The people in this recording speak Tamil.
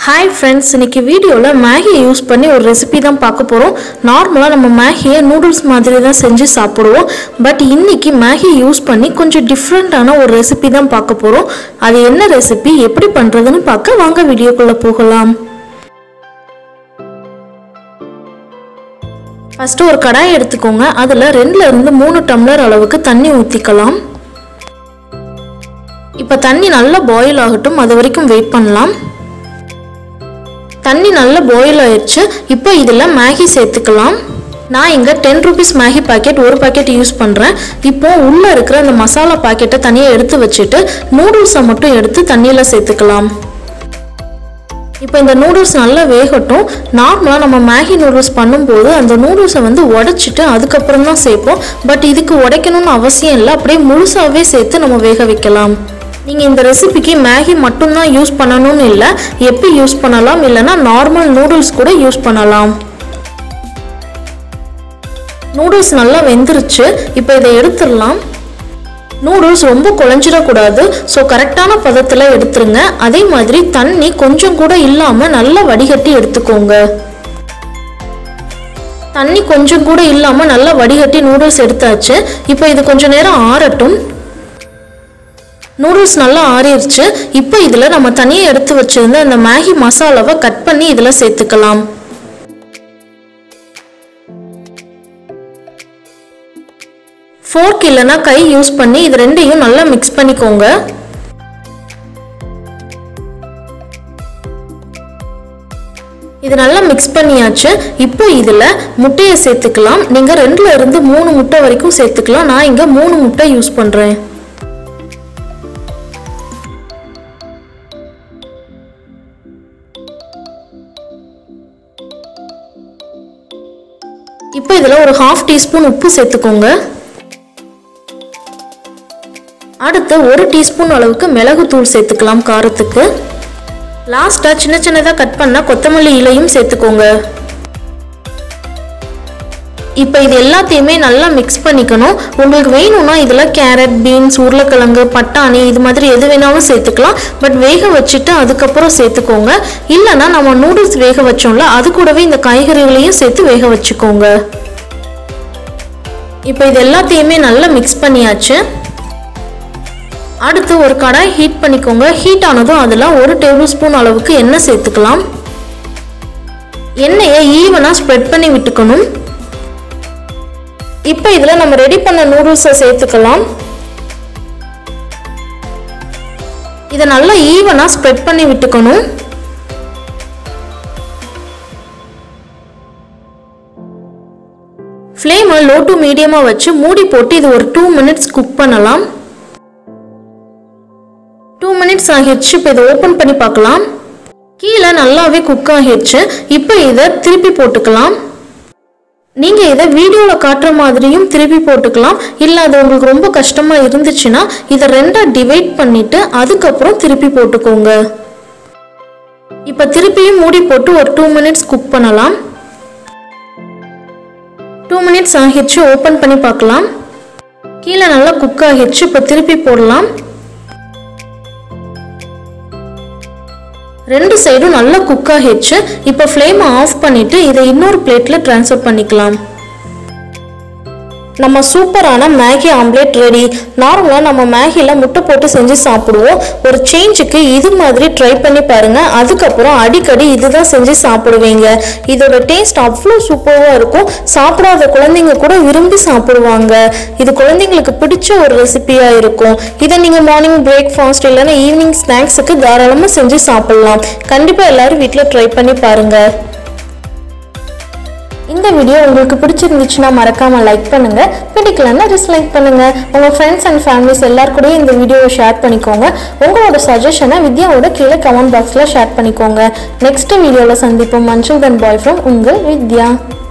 ஹாய் ஃப்ரெண்ட்ஸ் இன்னைக்கு வீடியோவில் மேகியை யூஸ் பண்ணி ஒரு ரெசிபி தான் பார்க்க போகிறோம் நார்மலாக நம்ம மேகியை நூடுல்ஸ் மாதிரி தான் செஞ்சு சாப்பிடுவோம் பட் இன்னைக்கு மேகி யூஸ் பண்ணி கொஞ்சம் டிஃப்ரெண்ட்டான ஒரு ரெசிபி தான் பார்க்க போகிறோம் அது என்ன ரெசிபி எப்படி பண்ணுறதுன்னு பார்க்க வாங்க வீடியோக்குள்ளே போகலாம் ஃபஸ்ட்டு ஒரு கடாய் எடுத்துக்கோங்க அதில் ரெண்டுல இருந்து மூணு டம்ளர் அளவுக்கு தண்ணி ஊற்றிக்கலாம் இப்போ தண்ணி நல்லா பாயில் ஆகட்டும் அது வரைக்கும் வெயிட் பண்ணலாம் தண்ணி நல்லா பாயில் ஆயிடுச்சு இப்போ இதில் மேகி சேர்த்துக்கலாம் நான் இங்கே டென் ருபீஸ் மேகி பாக்கெட் ஒரு பாக்கெட் யூஸ் பண்ணுறேன் இப்போ உள்ளே இருக்கிற அந்த மசாலா பாக்கெட்டை தனியாக எடுத்து வச்சுட்டு நூடுல்ஸை மட்டும் எடுத்து தண்ணியில் சேர்த்துக்கலாம் இப்போ இந்த நூடுல்ஸ் நல்லா வேகட்டும் நார்மலாக நம்ம மேகி நூடுல்ஸ் பண்ணும்போது அந்த நூடுல்ஸை வந்து உடச்சிட்டு அதுக்கப்புறம் தான் சேர்ப்போம் பட் இதுக்கு உடைக்கணும்னு அவசியம் இல்லை அப்படியே முழுசாகவே சேர்த்து நம்ம வேக வைக்கலாம் நீங்கள் இந்த ரெசிபிக்கு மேகி மட்டும்தான் யூஸ் பண்ணணும்னு இல்லை எப்படி யூஸ் பண்ணலாம் இல்லைன்னா நார்மல் நூடுல்ஸ் கூட யூஸ் பண்ணலாம் நூடுல்ஸ் நல்லா வெந்துருச்சு இப்போ இதை எடுத்துடலாம் நூடுல்ஸ் ரொம்ப குழஞ்சிடக்கூடாது ஸோ கரெக்டான பதத்தில் எடுத்துருங்க அதே மாதிரி தண்ணி கொஞ்சம் கூட இல்லாமல் நல்லா வடிகட்டி எடுத்துக்கோங்க தண்ணி கொஞ்சம் கூட இல்லாமல் நல்லா வடிகட்டி நூடுல்ஸ் எடுத்தாச்சு இப்போ இது கொஞ்சம் நேரம் ஆறட்டும் நூடுல்ஸ் நல்லா ஆறிடுச்சு இப்போ இதில் நம்ம தனியாக எடுத்து வச்சிருந்த அந்த மேகி மசாலாவை கட் பண்ணி இதில் சேர்த்துக்கலாம் ஃபோர்க் இல்லைன்னா கை யூஸ் பண்ணி இது ரெண்டையும் நல்லா மிக்ஸ் பண்ணிக்கோங்க இது நல்லா மிக்ஸ் பண்ணியாச்சு இப்போ இதில் முட்டையை சேர்த்துக்கலாம் நீங்கள் ரெண்டுல இருந்து மூணு முட்டை வரைக்கும் சேர்த்துக்கலாம் நான் இங்கே மூணு முட்டை யூஸ் பண்ணுறேன் இப்போ இதில் ஒரு ஹாஃப் டீஸ்பூன் உப்பு சேர்த்துக்கோங்க அடுத்து ஒரு டீஸ்பூன் அளவுக்கு மிளகுத்தூள் சேர்த்துக்கலாம் காரத்துக்கு லாஸ்ட்டாக சின்ன சின்னதாக கட் பண்ண கொத்தமல்லி இலையும் சேர்த்துக்கோங்க இப்போ இது எல்லாத்தையுமே நல்லா மிக்ஸ் பண்ணிக்கணும் உங்களுக்கு வேணும்னா இதில் கேரட் பீன்ஸ் உருளைக்கிழங்கு பட்டாணி இது மாதிரி எது வேணாலும் சேர்த்துக்கலாம் பட் வேக வச்சுட்டு அதுக்கப்புறம் சேர்த்துக்கோங்க இல்லைன்னா நம்ம நூடுல்ஸ் வேக வச்சோம்ல அது கூடவே இந்த காய்கறிகளையும் சேர்த்து வேக வச்சுக்கோங்க இப்போ இது எல்லாத்தையுமே நல்லா மிக்ஸ் பண்ணியாச்சு அடுத்து ஒரு கடாய் ஹீட் பண்ணிக்கோங்க ஹீட் ஆனதும் அதில் ஒரு டேபிள் ஸ்பூன் அளவுக்கு எண்ணெய் சேர்த்துக்கலாம் எண்ணெயை ஈவனாக ஸ்ப்ரெட் பண்ணி விட்டுக்கணும் இப்போ இதில் நம்ம ரெடி பண்ண நூடுல்ஸை சேர்த்துக்கலாம் இதை நல்லா ஈவனாக ஸ்ப்ரெட் பண்ணி விட்டுக்கணும் ஃப்ளேமை லோ டு மீடியமாக வச்சு மூடி போட்டு இது ஒரு டூ மினிட்ஸ் குக் பண்ணலாம் டூ மினிட்ஸ் ஆகிடுச்சு இப்போ இதை ஓப்பன் பண்ணி பார்க்கலாம் கீழே நல்லாவே குக் ஆகிடுச்சு இப்போ இதை திருப்பி போட்டுக்கலாம் நீங்கள் இதை வீடியோவில் காட்டுற மாதிரியும் திருப்பி போட்டுக்கலாம் இல்லை அது உங்களுக்கு ரொம்ப கஷ்டமாக இருந்துச்சுன்னா இதை ரெண்டாக டிவைட் பண்ணிவிட்டு அதுக்கப்புறம் திருப்பி போட்டுக்கோங்க இப்போ திருப்பியும் மூடி போட்டு ஒரு டூ மினிட்ஸ் குக் பண்ணலாம் டூ மினிட்ஸ் ஆகிடுச்சு ஓப்பன் பண்ணி பார்க்கலாம் கீழே நல்லா குக் ஆகிடுச்சு இப்போ திருப்பி போடலாம் ரெண்டு சைடும் நல்லா குக் ஆகிடுச்சு இப்போ ஃப்ளேமை ஆஃப் பண்ணிவிட்டு இதை இன்னொரு பிளேட்டில் ட்ரான்ஸ்ஃபர் பண்ணிக்கலாம் நம்ம சூப்பரான மேகி ஆம்லேட் ரெடி நார்மலாக நம்ம மேகியில் முட்டை போட்டு செஞ்சு சாப்பிடுவோம் ஒரு சேஞ்சுக்கு இது மாதிரி ட்ரை பண்ணி பாருங்கள் அதுக்கப்புறம் அடிக்கடி இதுதான் செஞ்சு சாப்பிடுவீங்க இதோட டேஸ்ட் அவ்வளோ சூப்பராக இருக்கும் சாப்பிடாத குழந்தைங்க கூட விரும்பி சாப்பிடுவாங்க இது குழந்தைங்களுக்கு பிடிச்ச ஒரு ரெசிபியாக இருக்கும் இதை நீங்கள் மார்னிங் பிரேக்ஃபாஸ்ட் இல்லைன்னா ஈவினிங் ஸ்நாக்ஸுக்கு தாராளமாக செஞ்சு சாப்பிட்லாம் கண்டிப்பாக எல்லோரும் வீட்டில் ட்ரை பண்ணி பாருங்கள் இந்த வீடியோ உங்களுக்கு பிடிச்சிருந்துச்சுன்னா மறக்காம லைக் பண்ணுங்க பிடிக்கலன்னா டிஸ்லைக் பண்ணுங்க உங்க ஃப்ரெண்ட்ஸ் அண்ட் ஃபேமிலிஸ் எல்லார் கூடயும் இந்த வீடியோவை ஷேர் பண்ணிக்கோங்க உங்களோட சஜஷனை வித்யாவோட கீழே கமெண்ட் பாக்ஸில் ஷேர் பண்ணிக்கோங்க நெக்ஸ்ட் வீடியோவில் சந்திப்போம் மன்சூர் தன் பாய் ஃப்ரம் உங்கள் வித்யா